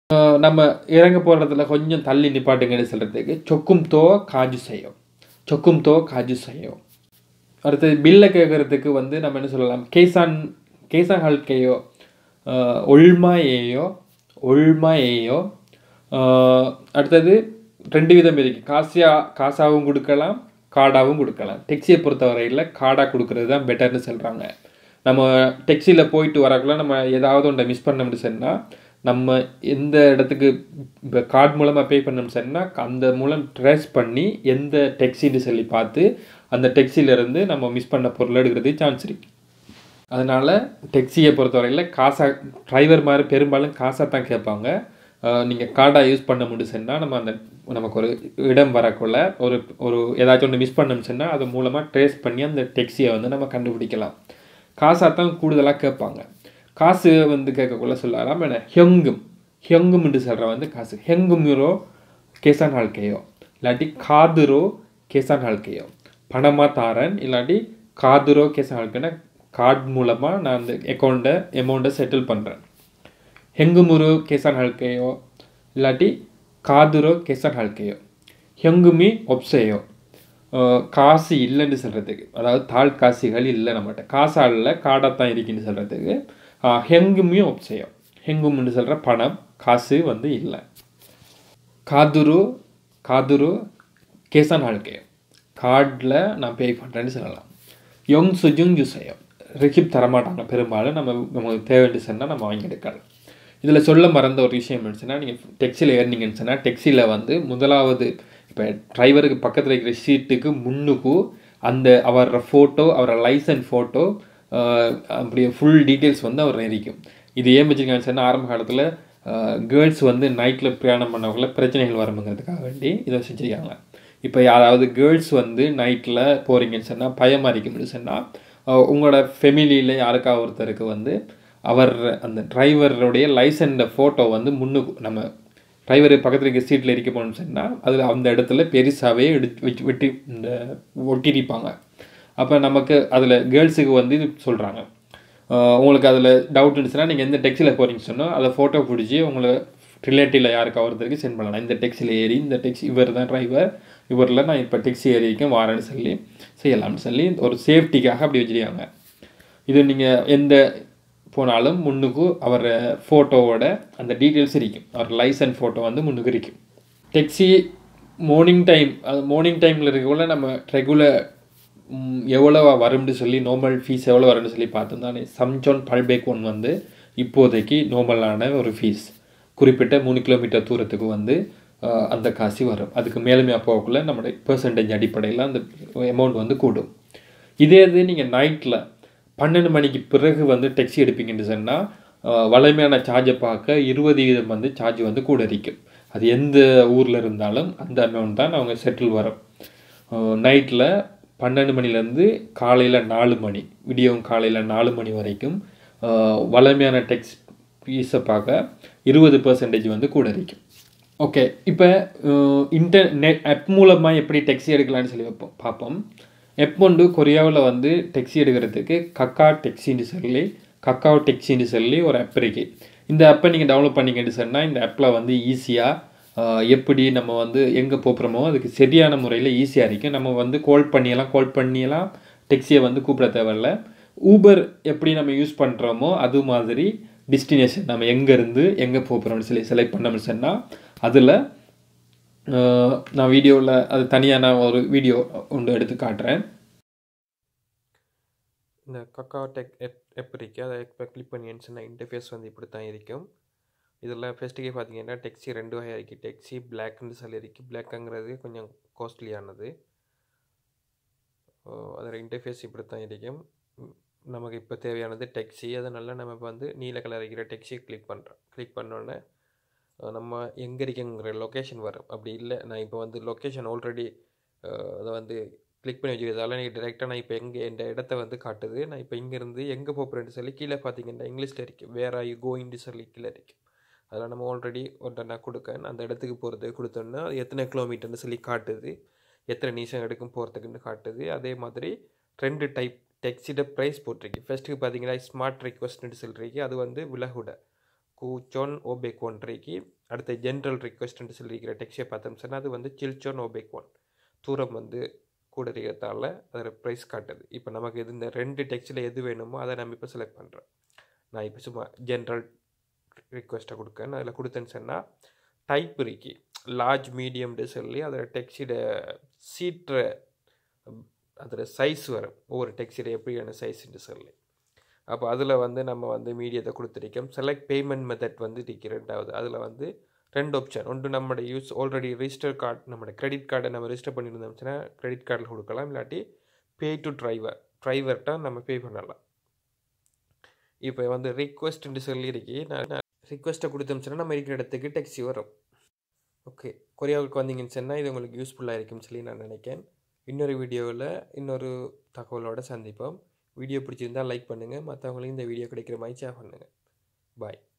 அஹ் நம்ம இறங்க போகிறதுல கொஞ்சம் தள்ளி நிப்பாட்டுங்கன்னு சொல்கிறதுக்கு சொக்கும் தோ காஜு செய்யும் சொக்கும் தோ காஜு செய்யும் அடுத்தது பில்லை கேட்குறதுக்கு வந்து நம்ம என்ன சொல்லலாம் கேசான் கேசான் ஹல்கையோ ஒல்மா ஏயோ ஒல்மா ஏயோ அஹ் அடுத்தது ரெண்டு விதம் இருக்குது காசியா காசாவும் கொடுக்கலாம் கார்டாவும் கொடுக்கலாம் டெக்ஸியை பொறுத்தவரையில் கார்டாக கொடுக்கறது தான் பெட்டர்னு சொல்கிறாங்க நம்ம டெக்ஸியில் போயிட்டு வரக்குள்ள நம்ம ஏதாவது ஒன்றை மிஸ் பண்ணோம்னு சொன்னால் நம்ம எந்த இடத்துக்கு இப்போ கார்டு மூலமாக பே பண்ணோம்னு சொன்னால் அந்த மூலம் ட்ரேஸ் பண்ணி எந்த டெக்ஸின்னு சொல்லி பார்த்து அந்த டெக்ஸிலேருந்து நம்ம மிஸ் பண்ண பொருள் எடுக்கிறதுக்கு சான்ஸ் இருக்கு அதனால் டெக்ஸியை பொறுத்தவரையில் காசா டிரைவர் மாதிரி பெரும்பாலும் காசாக தான் கேட்பாங்க நீங்கள் கார்டாக யூஸ் பண்ண முடிச்சுன்னா நம்ம அந்த நமக்கு ஒரு இடம் வரக்குள்ள ஒரு ஒரு ஏதாச்சும் ஒன்று மிஸ் பண்ணோம்னு சொன்னால் அது மூலமாக ட்ரேஸ் பண்ணி அந்த டெக்ஸியை வந்து நம்ம கண்டுபிடிக்கலாம் காசாக தான் கூடுதலாக கேட்பாங்க காசு வந்து கேட்கக்குள்ள சொல்லலாம் என்ன ஹெங்கும் ஹெங்கும்னு சொல்கிற வந்து காசு ஹெங்குமிரோ கேசான் ஹால்கையோ இல்லாட்டி காதுரோ கேசான் ஹால்கையோ பணமாக தாரன் இல்லாட்டி காதுரோ கேசான் ஹால்கைனா கார்டு மூலமாக நான் அந்த அக்கௌண்ட்டை அமௌண்ட்டை செட்டில் பண்ணுறேன் ஹெங்குமுரு கேசான் ஹால்கையோ இல்லாட்டி காதுரோ கேசான் ஹால்கையோ ஹெங்குமி ஒப்சையோ அஹ் காசு இல்லைன்னு சொல்கிறதுக்கு அதாவது தாழ் காசுகள் இல்லை நம்மகிட்ட காசால காடாத்தான் இருக்குன்னு சொல்கிறதுக்கு ஹெங்குமி ஒப்சையோ ஹெங்கும்னு சொல்கிற பணம் காசு வந்து இல்லை காதுரு காதுரு கேசான் ஹால்கையோ கார்டில் நான் பே பண்ணுறேன்னு சொல்லலாம் யொங் சுஜுங் யுசையோ ரிசிப்ட் தரமாட்டாங்க பெரும்பாலும் நம்ம நமக்கு தேவைன்னு சொன்னால் நம்ம வாங்கி எடுக்கலாம் இதில் சொல்ல மறந்த ஒரு விஷயம் என்னச்சுன்னா நீங்கள் டெக்ஸியில் ஏறினீங்கன்னு சொன்னால் டெக்ஸியில் வந்து முதலாவது இப்போ டிரைவருக்கு பக்கத்தில் இருக்கிற சீட்டுக்கு முன்னுக்கு அந்த அவரோட ஃபோட்டோ அவரோட லைசன்ஸ் ஃபோட்டோ அப்படியே ஃபுல் டீட்டெயில்ஸ் வந்து அவர் இருக்கும் இது ஏன் வச்சுருக்காங்கன்னு சொன்னால் ஆரம்ப காலத்தில் கேர்ள்ஸ் வந்து நைட்டில் பிரயாணம் பண்ணவங்கள பிரச்சனைகள் வருங்கிறதுக்காக வேண்டி இதை செஞ்சுருக்காங்க இப்போ யாராவது கேர்ள்ஸ் வந்து நைட்டில் போகிறீங்கன்னு சொன்னால் பயமாக இருக்கும்னு சொன்னால் உங்களோட ஃபெமிலியில் யாருக்கா ஒருத்தருக்கு வந்து அவர் அந்த டிரைவருடைய லைசன்ஸை ஃபோட்டோ வந்து முன்னுக்கு நம்ம டிரைவர் பக்கத்தில் இருக்க சீட்டில் இருக்க போகணும்னு சொன்னால் அதில் அந்த இடத்துல பெருசாகவே எடுத்து வச்சு வெட்டி இந்த ஒட்டியிருப்பாங்க அப்போ நமக்கு அதில் கேர்ள்ஸுக்கு வந்து இது சொல்கிறாங்க உங்களுக்கு அதில் டவுட் இருந்துச்சுன்னா நீங்கள் எந்த டெக்ஸியில் போகிறீங்கன்னு சொன்னால் அதை ஃபோட்டோ பிடிச்சி உங்களை ரிலேட்டிவில் யாருக்கு ஒருத்தருக்கு சென்ட் பண்ணலாம் இந்த டெக்ஸியில் ஏறி இந்த டெக்ஸி இவர் தான் டிரைவர் இவரில் நான் இப்போ டெக்ஸி ஏறியிருக்கேன் வாரேன்னு சொல்லி செய்யலாம்னு சொல்லி ஒரு சேஃப்டிக்காக அப்படி வச்சுருக்காங்க இது நீங்கள் எந்த போனாலும் முன்னுக்கு அவர் ஃபோட்டோவோட அந்த டீட்டெயில்ஸ் இருக்கும் அவர் லைசன்ஸ் ஃபோட்டோ வந்து முன்னுக்கு இருக்கும் டெக்ஸி மார்னிங் டைம் அது மார்னிங் டைமில் இருக்கக்குள்ள நம்ம ரெகுலர் எவ்வளோ வரும்னு சொல்லி நார்மல் ஃபீஸ் எவ்வளோ வரும்னு சொல்லி பார்த்தோம் சம்ஜோன் பல்பேக் ஒன் வந்து இப்போதைக்கு நார்மலான ஒரு ஃபீஸ் குறிப்பிட்ட மூணு கிலோமீட்டர் தூரத்துக்கு வந்து அந்த காசு வரும் அதுக்கு மேலுமையாக போகக்குள்ள நம்மளுடைய பெர்சன்டேஜ் அடிப்படையில் அந்த அமௌண்ட் வந்து கூடும் இதே இது நீங்கள் நைட்டில் பன்னெண்டு மணிக்கு பிறகு வந்து டெக்ஸி எடுப்பீங்கன்னு சொன்னால் வளமையான சார்ஜை பார்க்க இருபது வீதம் வந்து சார்ஜ் வந்து கூட இருக்கும் அது எந்த ஊரில் இருந்தாலும் அந்த அமௌண்ட் தான் அவங்க செட்டில் வரும் நைட்டில் பன்னெண்டு மணிலேருந்து காலையில் நாலு மணி விடியவும் காலையில் நாலு மணி வரைக்கும் வளமையான டெக்ஸ் ஃபீஸை பார்க்க இருபது பர்சன்டேஜ் வந்து கூட இருக்கும் ஓகே இப்போ இன்டர் நெட் ஆப் மூலமாக எப்படி டெக்ஸி எடுக்கலாம்னு சொல்லி வைப்போம் பார்ப்போம் எப் ஒன்று கொரியாவில் வந்து டெக்ஸி எடுக்கிறதுக்கு கக்கா டெக்ஸின்னு சொல்லி கக்காவோ டெக்ஸின்னு சொல்லி ஒரு ஆப் இருக்குது இந்த ஆப்பை நீங்கள் டவுன்லோட் பண்ணிங்கன்னு சொன்னால் இந்த ஆப்பில் வந்து ஈஸியாக எப்படி நம்ம வந்து எங்கே போகிறோமோ அதுக்கு சரியான முறையில் ஈஸியாக இருக்கும் நம்ம வந்து கால் பண்ணியெல்லாம் கால் பண்ணியெல்லாம் டெக்ஸியை வந்து கூப்பிட தேவையில்ல ஊபர் எப்படி நம்ம யூஸ் பண்ணுறோமோ அது மாதிரி டெஸ்டினேஷன் நம்ம எங்கேருந்து எங்கே போகிறோம்னு சொல்லி செலக்ட் பண்ணோம்னு சொன்னால் அதில் நான் வீடியோவில் அது தனியாக நான் ஒரு வீடியோ ஒன்று எடுத்து காட்டுறேன் இந்த கக்கா டெக் எப் எப் இருக்குது அதை இப்போ கிளிக் பண்ணின்னு சொன்னால் இன்டர்ஃபேஸ் வந்து இப்படி தான் இருக்கும் இதில் ஃபஸ்ட்டுக்கே பார்த்தீங்கன்னா டெக்ஸி ரெண்டு வகையாக இருக்குது டெக்ஸி பிளாக்னு சொல்லி இருக்குது பிளாக்குங்கிறது கொஞ்சம் காஸ்ட்லியானது அதோட இன்டர்ஃபேஸ் இப்படி தான் இருக்கும் நமக்கு இப்போ தேவையானது டெக்ஸி அதனால் நம்ம இப்போ வந்து நீல கலர் இருக்கிற டெக்ஸி கிளிக் பண்ணுறோம் கிளிக் பண்ணோன்னே நம்ம எங்கே இருக்கங்கிற லொக்கேஷன் வரும் அப்படி இல்லை நான் இப்போ வந்து லொக்கேஷன் ஆல்ரெடி அதை வந்து கிளிக் பண்ணி வச்சுக்கிறதால நீங்கள் டேரெக்டாக நான் இப்போ எங்கே எந்த இடத்த வந்து காட்டுது நான் இப்போ இங்கேருந்து எங்கே போகிறேன்னு சொல்லி கீழே பார்த்தீங்கன்னா இங்கிலீஷில் இருக்குது வேர் ஆர் யூ கோயின்னு சொல்லி கீழே இருக்குது அதில் நம்ம ஆல்ரெடி ஒன்றை நான் கொடுக்கேன் அந்த இடத்துக்கு போகிறது கொடுத்தோன்னா அது எத்தனை கிலோமீட்டர்னு சொல்லி காட்டுது எத்தனை நிமிஷம் எடுக்கும் போகிறதுக்குன்னு காட்டுது அதே மாதிரி ரெண்டு டைப் டெக்ஸிட ப்ரைஸ் போட்டிருக்கு ஃபஸ்ட்டுக்கு பார்த்தீங்கன்னா ஸ்மார்ட் ரிக்வஸ்ட்னு சொல்லிருக்கு அது வந்து விலகுட கூச்சோன் ஓபேக் ஒன் ரீக்கி அடுத்த ஜென்ரல் ரிக்வெஸ்ட்னு சொல்லியிருக்கிற டெக்ஸ்டை பார்த்தோம் சொன்னால் அது வந்து சில்ச்சோன் ஓபேக் ஒன் தூரம் வந்து கூட இருக்கிறதால அதில் ப்ரைஸ் காட்டுது இப்போ நமக்கு இது இந்த ரெண்டு டெக்ஸ்டில் எது வேணுமோ அதை நம்ம இப்போ செலக்ட் பண்ணுறேன் நான் இப்போ சும்மா ஜென்ரல் ரிக்வெஸ்ட்டை கொடுக்கேன் அதில் கொடுத்தேன்னு சொன்னால் டைப் இருக்கி லார்ஜ் மீடியம்னு சொல்லி அதில் டெக்ஸ்டிட சீட்டுற அதில் சைஸ் வரும் ஒவ்வொரு டெக்ஸ்டில் எப்படியான சைஸ்ன்னு சொல்லி அப்போ அதில் வந்து நம்ம வந்து மீடியத்தை கொடுத்துருக்கோம் செலக்ட் பேமெண்ட் மெத்தட் வந்து இருக்கு ரெண்டாவது அதில் வந்து ரெண்டு ஆப்ஷன் ஒன்று நம்மளோட யூஸ் ஆல்ரெடி ரிஜிஸ்டர் கார்டு நம்மளோட கிரெடிட் கார்டை நம்ம ரிஜிஸ்டர் பண்ணியிருந்தோம்னா கிரெடிட் கார்டில் கொடுக்கலாம் இல்லாட்டி பே டு டிரைவர் டிரைவர்கிட்ட நம்ம பே பண்ணலாம் இப்போ வந்து ரிக்வெஸ்ட்னு சொல்லியிருக்கி நான் ரிக்வெஸ்ட்டை கொடுத்தோம்னா நம்ம இருக்கிற இடத்துக்கு டெக்ஸி வரும் ஓகே கொரியாவுக்கு வந்தீங்கன்னு சொன்னால் இது உங்களுக்கு யூஸ்ஃபுல்லாக இருக்கும்னு சொல்லி நான் நினைக்கிறேன் இன்னொரு வீடியோவில் இன்னொரு தகவலோடு சந்திப்போம் வீடியோ பிடிச்சிருந்தால் லைக் பண்ணுங்கள் மற்றவங்களையும் இந்த வீடியோ கிடைக்கிற மாதிரி ஷேர் பண்ணுங்கள் பாய்